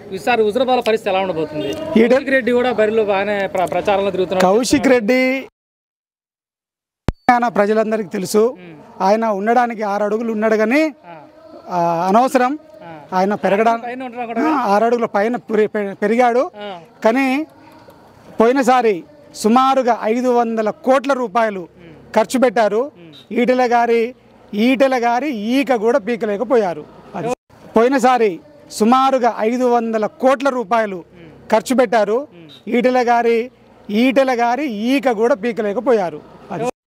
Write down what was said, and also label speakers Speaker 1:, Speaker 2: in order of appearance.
Speaker 1: ఈసారి హుజరాబాద్ పరిస్థితి ఎలా ఉండబోతుంది
Speaker 2: ఈడ-
Speaker 1: కౌశిక్ రెడ్డి కూడా బరిలో బాగానే ప్ర- ప్రచారంలో తిరుగుతున్నారు
Speaker 2: కౌశిక్ రెడ్డి తెలంగాణ ప్రజలందరికీ తెలుసు ఆయన ఉండడానికి ఆరు అడుగులు ఉన్నాడు కానీ ఆ, అనవసరం ఆయన పెరగడానికి
Speaker 1: పైన ఉంటున్నా కూడా
Speaker 2: ఆ, ఆరు అడుగుల పైన పెరి- పె- పెరిగాడు
Speaker 1: ఆ,
Speaker 2: కానీ పోయినసారి సుమారుగా ఐదు వందల కోట్ల రూపాయలు ఖర్చు పెట్టారు ఈటెల గారి ఈటెల గారి ఈక కూడా పీకలేకపోయారు అది పోయినసారి సుమారుగా ఐదు వందల కోట్ల రూపాయలు ఖర్చు పెట్టారు ఈటెల గారి ఈటెల గారి ఈక కూడా పీకలేకపోయారు అది